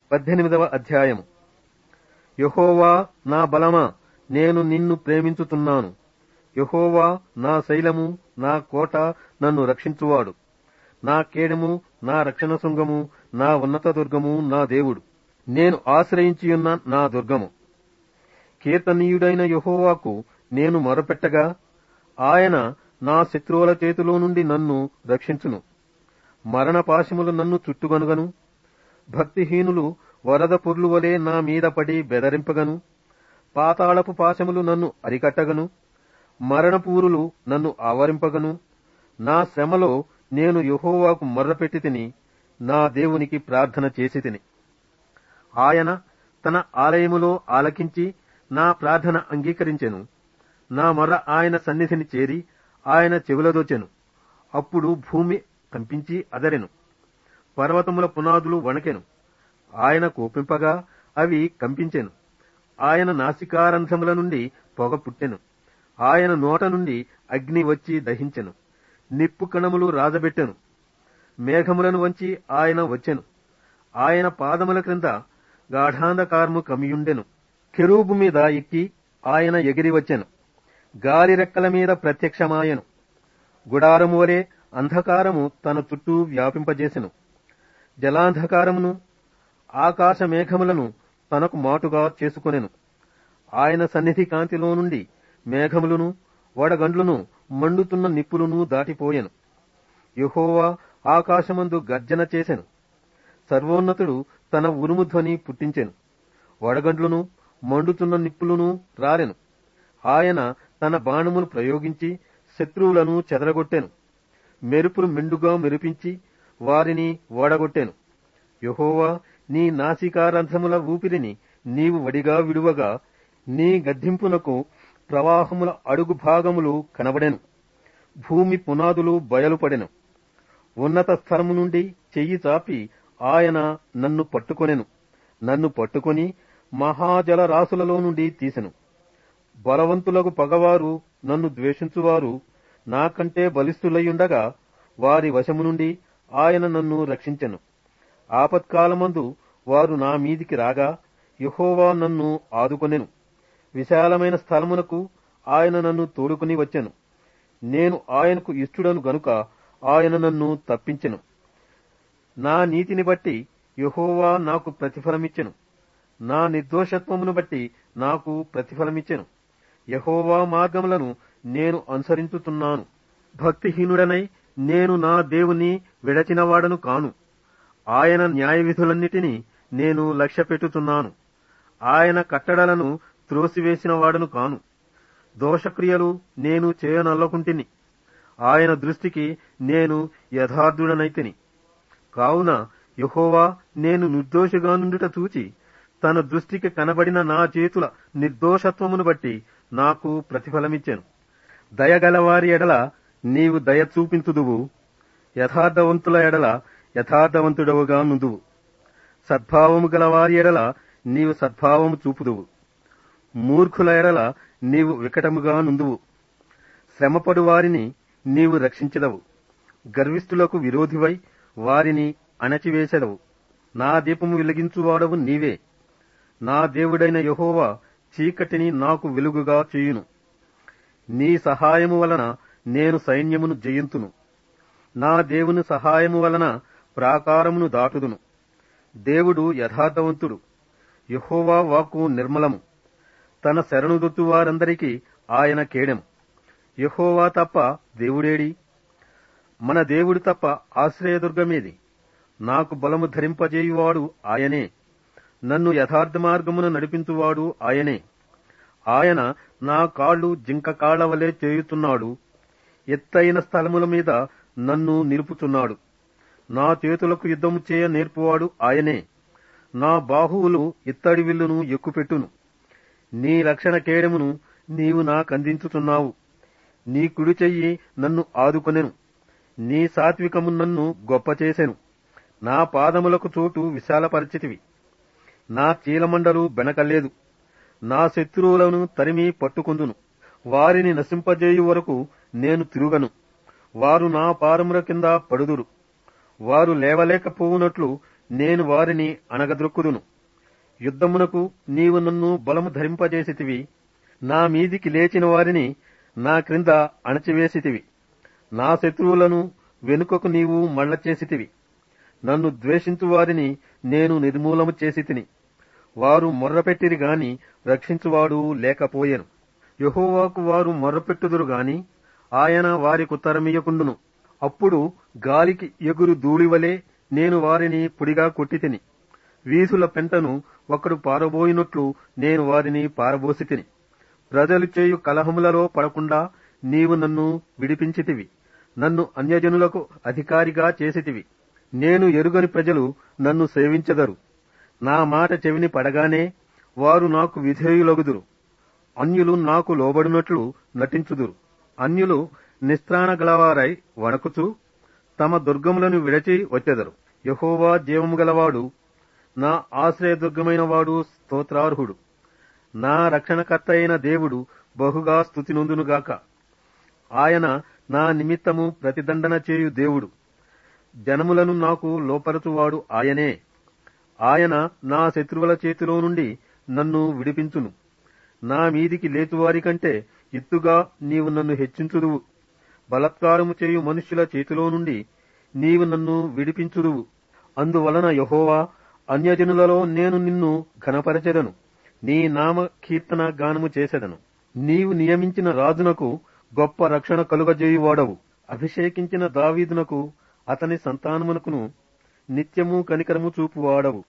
పద్దెనిమిదవ అధ్యాయము యహోవా నా బలమా నేను నిన్ను ప్రేమించుతున్నాను యహోవా నా శైలము నా కోట నన్ను రక్షించువాడు నా కేడము నా రక్షణ శృంగము నా ఉన్నత దుర్గము నా దేవుడు నేను ఆశ్రయించియున్న నా దుర్గము కీర్తనీయుడైన యహోవాకు నేను మొరపెట్టగా ఆయన నా శత్రువుల చేతిలో నుండి నన్ను రక్షించును మరణ పాశములు నన్ను చుట్టుగనుగను భక్తిహీనులు వరద పుర్లు వలె నా మీద పడి బెదరింపగను పాతాళపు పాశములు నన్ను అరికట్టగను మరణపూరులు నన్ను ఆవరింపగను నా శ్రమలో నేను యహోవాకు మొర్రపెట్టి తిని నా దేవునికి ప్రార్థన చేసి తిని ఆయన తన ఆలయములో ఆలకించి నా ప్రార్థన అంగీకరించెను నా మొర్ర ఆయన సన్నిధిని చేరి ఆయన చెవులదొచెను అప్పుడు భూమి కంపించి అదరెను పర్వతముల పునాదులు వణకెను ఆయన కోపింపగా అవి కంపించెను ఆయన నాసికారంధ్రముల నుండి పొగ పుట్టెను ఆయన నోట నుండి అగ్ని వచ్చి దహించెను నిప్పు కణములు రాజబెట్టెను మేఘములను వంచి ఆయన వచ్చెను ఆయన పాదముల క్రింద గాఢాంధకారము కమియుండెను కెరూబు మీద ఎక్కి ఆయన ఎగిరి వచ్చెను గాలి రెక్కల మీద ప్రత్యక్షమాయెను గుడారము వలె అంధకారము తన చుట్టూ వ్యాపింపజేసెను జలాంధకారమును ఆకాశ మేఘములను తనకు మాటుగా చేసుకొనెను ఆయన సన్నిధి కాంతిలో నుండి మేఘములను వడగండ్లును మండుతున్న నిప్పులను దాటిపోయెను యహోవా ఆకాశమందు గర్జన చేసెను సర్వోన్నతుడు తన ఉరుము ధ్వని పుట్టించెను వడగండ్లును మండుతున్న నిప్పులను రాలెను ఆయన తన బాణమును ప్రయోగించి శత్రువులను చెదరగొట్టెను మెరుపులు మెండుగా మెరిపించి వారిని ఓడగొట్టెను యహోవా నీ నాసికారంధ్రముల ఊపిరిని నీవు వడిగా విడువగా నీ గద్దింపునకు ప్రవాహముల అడుగు భాగములు కనబడెను భూమి పునాదులు బయలుపడెను ఉన్నత స్థలము నుండి చెయ్యి చాపి ఆయన నన్ను పట్టుకొనెను నన్ను పట్టుకొని మహాజల రాసులలో నుండి తీసెను బలవంతులకు పగవారు నన్ను ద్వేషించువారు నాకంటే బలిష్ఠులయ్యుండగా వారి వశము నుండి ఆయన నన్ను రక్షించెను ఆపత్కాలమందు వారు నా మీదికి రాగా యహోవా నన్ను ఆదుకొనెను విశాలమైన స్థలమునకు ఆయన నన్ను తోడుకుని వచ్చెను నేను ఆయనకు ఇష్టుడను గనుక ఆయన నన్ను తప్పించెను నా నీతిని బట్టి యహోవా నాకు ప్రతిఫలమిచ్చెను నా నిర్దోషత్వమును బట్టి నాకు ప్రతిఫలమిచ్చెను యహోవా మార్గములను నేను అనుసరించుతున్నాను భక్తిహీనుడనై నేను నా దేవుని విడచినవాడను కాను ఆయన న్యాయ విధులన్నిటినీ నేను లక్ష్యపెట్టుతున్నాను ఆయన కట్టడలను త్రోసివేసిన వాడను కాను దోషక్రియలు నేను చేయనల్లకుంటిని ఆయన దృష్టికి నేను యథార్థుడనైతిని కావున యహోవా నేను నిర్దోషిగా నుండుట చూచి తన దృష్టికి కనబడిన నా చేతుల నిర్దోషత్వమును బట్టి నాకు ప్రతిఫలమిచ్చెను దయగలవారి ఎడల నీవు దయ చూపింతుదువు యథార్థవంతుల ఎడల యథార్థవంతుడవుగా నుందువు సద్భావము గలవారి ఎడల నీవు సద్భావము చూపుదువు మూర్ఖుల ఎడల నీవు వికటముగా నుందువు శ్రమపడు వారిని నీవు రక్షించదవు గర్విష్ఠులకు విరోధివై వారిని అణచివేసెదవు నా దీపము వెలిగించువాడవు నీవే నా దేవుడైన యహోవా చీకటిని నాకు వెలుగుగా చేయును నీ సహాయము వలన నేను సైన్యమును జయింతును నా దేవుని సహాయము వలన ప్రాకారమును దాటుదును దేవుడు యథార్థవంతుడు యహోవా వాక్కు నిర్మలము తన శరణుదొత్తు వారందరికీ ఆయన కేడెం యహోవా తప్ప దేవుడేడి మన దేవుడు తప్ప ఆశ్రయదుర్గమేది నాకు బలము ధరింపజేయువాడు ఆయనే నన్ను యథార్థ మార్గమున నడిపించువాడు ఆయనే ఆయన నా కాళ్ళు జింక కాళ్ల వలె చేయుతున్నాడు ఎత్తైన స్థలముల మీద నన్ను నిలుపుతున్నాడు నా చేతులకు యుద్ధము చేయ నేర్పువాడు ఆయనే నా బాహువులు ఇత్తడి విల్లును ఎక్కుపెట్టును నీ రక్షణ కేడమును నీవు నాకందించుతున్నావు నీ కుడి చెయ్యి నన్ను ఆదుకొనెను నీ సాత్వికము నన్ను గొప్ప చేసెను నా పాదములకు చోటు విశాలపరిచితివి నా చీలమండలు బెనకలేదు నా శత్రువులను తరిమి పట్టుకుందును వారిని నశింపజేయు వరకు నేను తిరుగను వారు నా పారముల కింద పడుదురు వారు లేవలేకపోవునట్లు నేను వారిని అణగద్రొక్కుదును యుద్ధమునకు నీవు నన్ను బలము ధరింపజేసితివి నా మీదికి లేచిన వారిని నా క్రింద అణచివేసితివి నా శత్రువులను వెనుకకు నీవు మళ్ళ చేసితివి నన్ను ద్వేషించు వారిని నేను నిర్మూలము చేసి తిని వారు మొర్రపెట్టిరి గాని రక్షించువాడు లేకపోయెను యహోవాకు వారు మొర్రపెట్టుదురు గాని ఆయన వారికి ఉత్తరమియకుండును అప్పుడు గాలికి ఎగురు ధూళివలే నేను వారిని పుడిగా కొట్టి తిని వీసుల పెంటను ఒకడు పారబోయినట్లు నేను వారిని పారబోసి తిని ప్రజలు చేయు కలహములలో పడకుండా నీవు నన్ను విడిపించితివి నన్ను అన్యజనులకు అధికారిగా చేసితివి నేను ఎరుగని ప్రజలు నన్ను సేవించదరు నా మాట చెవిని పడగానే వారు నాకు విధేయులగుదురు అన్యులు నాకు లోబడినట్లు నటించుదురు అన్యులు నిస్త్రాణ గలవారై వణకుచు తమ దుర్గములను విడచి వచ్చెదరు యహోవా జీవము గలవాడు నా ఆశ్రయదుర్గమైన వాడు స్తోత్రార్హుడు నా రక్షణకర్త అయిన దేవుడు బహుగా స్తుతినొందునుగాక ఆయన నా నిమిత్తము ప్రతిదండన చేయు దేవుడు జనములను నాకు లోపరచువాడు ఆయనే ఆయన నా శత్రువుల చేతిలో నుండి నన్ను విడిపించును నా మీదికి లేచువారి కంటే ఎత్తుగా నీవు నన్ను హెచ్చించుదువు బలత్కారము చేయు మనుష్యుల చేతిలో నుండి నీవు నన్ను విడిపించుదువు అందువలన యహోవా అన్యజనులలో నేను నిన్ను ఘనపరచెదను నీ నామ కీర్తన గానము చేసెదను నీవు నియమించిన రాజునకు గొప్ప రక్షణ కలుగజేయువాడవు అభిషేకించిన దావీదునకు అతని సంతానమునకును నిత్యము కనికరము చూపువాడవు